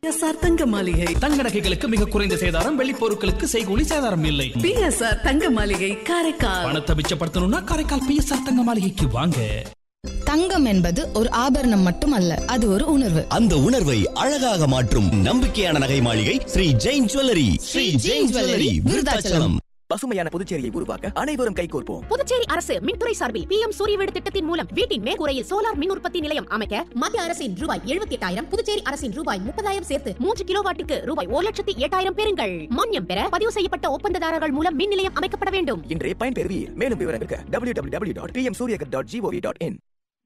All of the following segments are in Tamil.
பிஎஸ்ஆர் தங்க மாளிகை தங்க நகைகளுக்கு மிக குறைந்த சேதாரம் வெள்ளி பொருட்களுக்கு செய்கூலி சேதாரம் இல்லை பிஎஸ்ஆர் தங்க மாளிகை காரைக்கால் பணத்தை மிச்சப்படுத்தணும்னா காரைக்கால் பிஎஸ்ஆர் தங்க மாளிகைக்கு வாங்க தங்கம் என்பது ஒரு ஆபரணம் மட்டுமல்ல அது ஒரு உணர்வு அந்த உணர்வை அழகாக மாற்றும் நம்பிக்கையான நகை மாளிகை ஸ்ரீ ஜெயின் ஜுவல்லரி ஸ்ரீ ஜெயின் ஜுவல்லரி விருதாச்சலம் பசுமையான புதுச்சேரியை உருவாக்க அனைவரும் கைகோர்ப்போம் புதுச்சேரி அரசு மின்துறை சார்பில் பி எம் சூரிய வீடு திட்டத்தின் மூலம் வீட்டின் மேற்கூரையில் சோலார் மின் உற்பத்தி நிலையம் அமைக்க மத்திய அரசின் ரூபாய் எழுபத்தி எட்டாயிரம் புதுச்சேரி அரசின் ரூபாய் முப்பதாயிரம் சேர்த்து மூன்று கிலோவாட்டிற்கு ரூபாய் ஒரு லட்சத்தி எட்டாயிரம் பெறுங்கள் மானியம் பெற பதிவு செய்யப்பட்ட ஒப்பந்ததாரர்கள் மூலம் மின் நிலையம் அமைக்கப்பட வேண்டும் இன்றைய பயன்பெறுவீர் மேலும் விவரங்களுக்கு W W W dot P M Suryaghar dot G O V dot in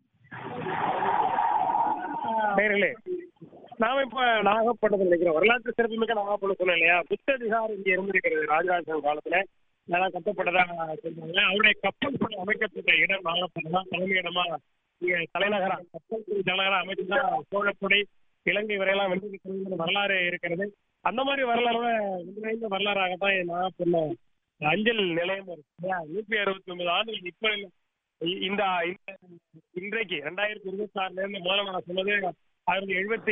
நேர்களே நாம இப்ப நாகப்பட்டினத்தில் நினைக்கிறோம் வரலாற்று சிறப்புமிக்க நாகப்பட்டினம் சொன்னேன் இல்லையா புத்த விகார் இங்க இருந்திருக்கிறது ராஜராஜ சோழன் காலத்துல இதெல்லாம் கட்டப்பட்டதா சொல்றாங்க அவருடைய கப்பல் பணி அமைக்கப்பட்ட இடம் நாகப்பட்டினம் தான் தலைமையிடமா இங்க தலைநகரா கப்பல் பணி தலைநகரா அமைச்சுதான் சோழப்படை இலங்கை வரையெல்லாம் வென்று வரலாறு இருக்கிறது அந்த மாதிரி வரலாறு நிறைந்த வரலாறாகத்தான் இந்த நாகப்பட்டினம் அஞ்சல் நிலையம் இருக்கு இல்லையா? நூத்தி அறுபத்தி ஒன்பது ஆண்டுகள் இப்ப இல்ல. இ- இந்த இந்த- இன்றைக்கு ரெண்டாயிரத்தி இருபத்தி ஆறுல இருந்து முதல்ல நான் சொன்னது ஆயிரத்தி எழுபத்தி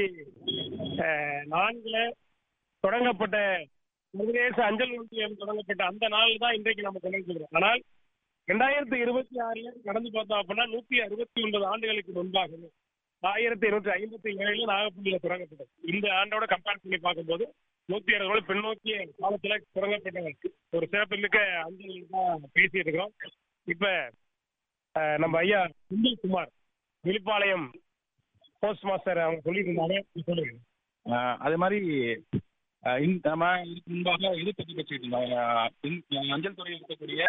அஹ், நான்குல தொடங்கப்பட்ட சர்வதேச அஞ்சல் ஒன்றியம் தொடங்கப்பட்ட அந்த நாள் தான் இன்றைக்கு நம்ம கொண்டாடுகிறோம் ஆனால் ரெண்டாயிரத்தி இருபத்தி ஆறுல கடந்து பார்த்தோம் அப்படின்னா நூத்தி அறுபத்தி ஒன்பது ஆண்டுகளுக்கு முன்பாக ஆயிரத்தி இருநூற்றி ஐம்பத்தி ஏழுல நாகப்பள்ளியில தொடங்கப்பட்டது இந்த ஆண்டோட கம்பேர் பண்ணி பார்க்கும்போது நூத்தி அறுபது பின்னோக்கிய காலத்துல தொடங்கப்பட்ட ஒரு சிறப்புமிக்க அஞ்சல் தான் பேசிட்டு இருக்கிறோம் இப்ப அஹ், நம்ம ஐயா சுந்தர் குமார் விழுப்பாளையம் போஸ்ட் மாஸ்டர் அவங்க சொல்லிட்டு இருந்தாங்க சொல்லுங்க ஆஹ் அதே மாதிரி ஆஹ் இந்த- நம்ம இதுக்கு முன்பாக இது பற்றி பேசிட்டு இருந்தோம் ஆஹ் இந்த அஞ்சல் துறையில் இருக்கக்கூடிய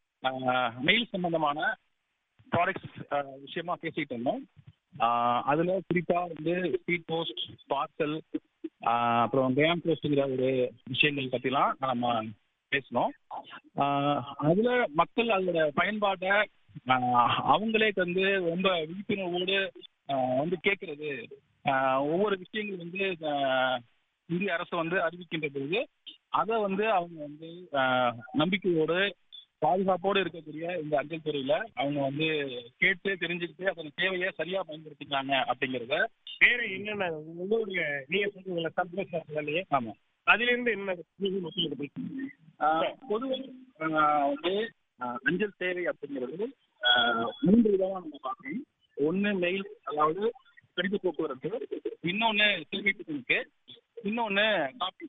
மெயில் சம்பந்தமான ப்ராடக்ட்ஸ் விஷயமா பேசிட்டு இருந்தோம் ஆஹ் அதுல குறிப்பா வந்து ஸ்பீட் போஸ்ட் பார்சல் அப்புறம் கேம் போஸ்ட்ங்கிற ஒரு விஷயங்கள் பத்திலாம் நம்ம பேசினோம் ஆஹ் அதுல மக்கள் அதோட பயன்பாட்டை ஆஹ் அவங்களே வந்து ரொம்ப விழிப்புணர்வோடு ஆஹ் வந்து கேட்கறது ஆஹ் ஒவ்வொரு விஷயங்கள் வந்து ஆஹ் இந்திய அரசு வந்து அறிவிக்கின்ற பொழுது அதை வந்து அவங்க வந்து ஆஹ் நம்பிக்கையோடு பாதுகாப்போடு இருக்கக்கூடிய இந்த அஞ்சல் துறையில அவங்க வந்து கேட்டு தெரிஞ்சுக்கிட்டு அதன் தேவையை சரியா பயன்படுத்திக்கிறாங்க அப்படிங்கிறத வேற என்னென்ன உங்களுடைய நீங்க சொல்றீங்கல்ல சப்ளஸ் இல்லையே ஆமா அதுல இருந்து என்ன நீங்க மக்களுக்கு போய் பொதுவாக வந்து ஆஹ் அஞ்சல் சேவை அப்படிங்கிறது ஆஹ் மூன்று விதமா நம்ம பார்க்கணும் ஒண்ணு மெயில் அதாவது கடித போக்குவரத்து இன்னொன்னு சேமிப்பு கணக்கு இன்னொன்னு காப்பீடு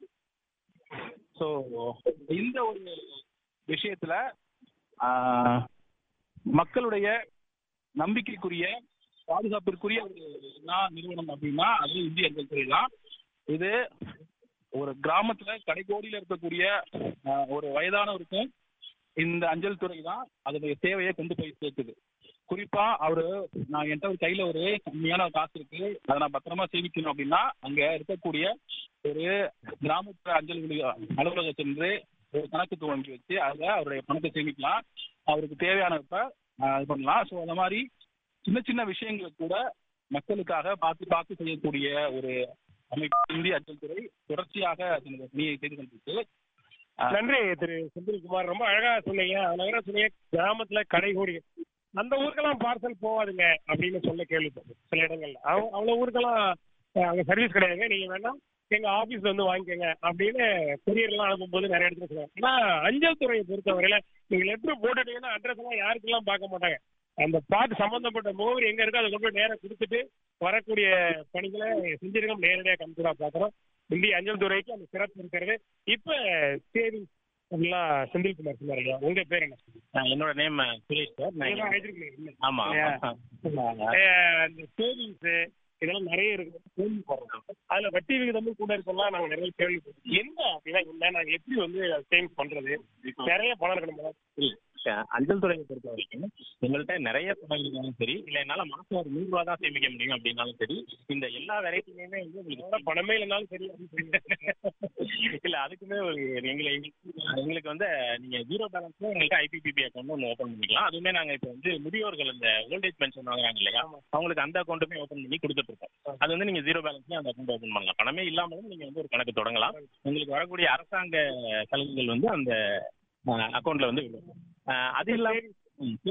ஸோ இந்த ஒரு விஷயத்துல ஆஹ் மக்களுடைய நம்பிக்கைக்குரிய பாதுகாப்பிற்குரிய ஒரு என்ன நிறுவனம் அப்படின்னா அது இந்திய அஞ்சல் துறை தான் இது ஒரு கிராமத்துல கடைக்கோடியில இருக்கக்கூடிய ஆஹ், ஒரு வயதானவருக்கும் இந்த அஞ்சல் துறை தான் அதனுடைய சேவையை கொண்டு போய் சேர்க்குது குறிப்பா அவரு நான் என்கிட்ட ஒரு கையில ஒரு கம்மியான காசு இருக்கு அதை நான் பத்திரமா சேமிக்கணும் அப்படின்னா அங்க இருக்கக்கூடிய ஒரு கிராமப்புற அஞ்சல் நிலைய அலுவலகம் சென்று ஒரு கணக்கு துவங்கி வச்சு அதுல அவருடைய பணத்தை சேமிக்கலாம் அவருக்கு தேவையானப்ப ஆஹ், இது பண்ணலாம் ஸோ அந்த மாதிரி சின்ன சின்ன விஷயங்களை கூட மக்களுக்காக பார்த்து பார்த்து செய்யக்கூடிய ஒரு அமைப்பு இந்திய அஞ்சல் துறை தொடர்ச்சியாக தனது பணியை செய்து கொண்டிருக்கு ஆஹ், நன்றி திரு செந்தில்குமார் ரொம்ப அழகா சொன்னீங்க அதனால சொன்னீங்க கிராமத்துல கடைகோடி அந்த ஊருக்கெல்லாம் பார்சல் போகாதுங்க அப்படின்னு சொல்ல கேள்விப்பட்டேன் சில இடங்கள்ல அவ- அவ்வளவு ஊருக்கெல்லாம் அஹ், அங்க சர்வீஸ் கிடையாதுங்க நீங்க வேணா எங்க ஆபீஸ்ல வந்து வாங்கிக்கோங்க அப்படின்னு கொரியர் எல்லாம் அனுப்பும்போது நிறைய இடத்துல சொல்லுவாங்க ஆனா அஞ்சல் துறையை பொறுத்தவரையில நீங்க லெட்டர் போட்டுட்டீங்கன்னா அட்ரஸ் எல்லாம் யாருக்கெல்லாம் பார்க்க மாட்டாங்க அந்த பார்த்து சம்பந்தப்பட்ட முகவரி எங்க இருக்கோ அதை கொண்டு போய் நேரா கொடுத்துட்டு வரக்கூடிய பணிகளை செஞ்சிருக்கோம் நேரடியாக கம்ப்யூட்டரா பாக்குறோம் இந்திய அஞ்சல் துறைக்கு அந்த சிறப்பு இருக்கிறது இப்ப தேதி எல்லாம் செந்தில்குமார் சொன்னார் இல்லையா உங்க பேர் என்ன ஆஹ், என்னோட நேம் சுரேஷ் சார் நான் இதெல்லாம் அழைச்சிருக்கீங்க இல்ல? ஆமா இல்லையா? ஆமா. அஹ் அந்த சேவிங்ஸ் இதெல்லாம் நிறைய இருக்கு கேள்விப்படுறோம் அதுல வட்டி விகிதமும் கூட இருக்கலாம் நாங்க நிறைய கேள்விப்படுறோம் என்ன அப்படின்னா என்ன நாங்க எப்படி வந்து சேவிங்ஸ் பண்றது நிறைய பணம் இருக்கணுமா இல்ல, அஞ்சல் துறையை பொறுத்த வரைக்கும் எங்கள்கிட்ட நிறைய பணம் இருந்தாலும் சரி இல்ல என்னால மாசம் ஒரு நூறு ரூபா தான் சேமிக்க முடியும் அப்படின்னாலும் சரி இந்த எல்லா வெரைட்டியுமே வந்து உங்களுக்கு இதோட பணமே இல்லைனாலும் சரி இல்ல அதுக்குமே ஒரு எங்களை எங்களுக்கு- எங்களுக்கு வந்து நீங்க ஜீரோ பேலன்ஸ்ல எங்கள்கிட்ட ஐபிபிபி அக்கௌண்ட் ஒன்று ஓப்பன் பண்ணிக்கலாம் அதுவுமே நாங்க இப்போ வந்து முதியோர்கள் இந்த ஓல்டேஜ் பென்ஷன் வாங்குறாங்க இல்லையா அவங்களுக்கு அந்த அக்கௌண்ட்டுமே ஓப்பன் பண்ணி கொடுத்துட்டு இருக்கோம் அது வந்து நீங்க ஜீரோ பேலன்ஸ்ல அந்த அக்கௌண்ட் ஓப்பன் பண்ணலாம் பணமே இல்லாமலும் நீங்க வந்து ஒரு கணக்கு தொடங்கலாம் உங்களுக்கு வரக்கூடிய அரசாங்க சலுகைகள் வந்து அந்த அக்கௌண்ட்ல வந்து விழும். அஹ் அது இல்லாம ம்.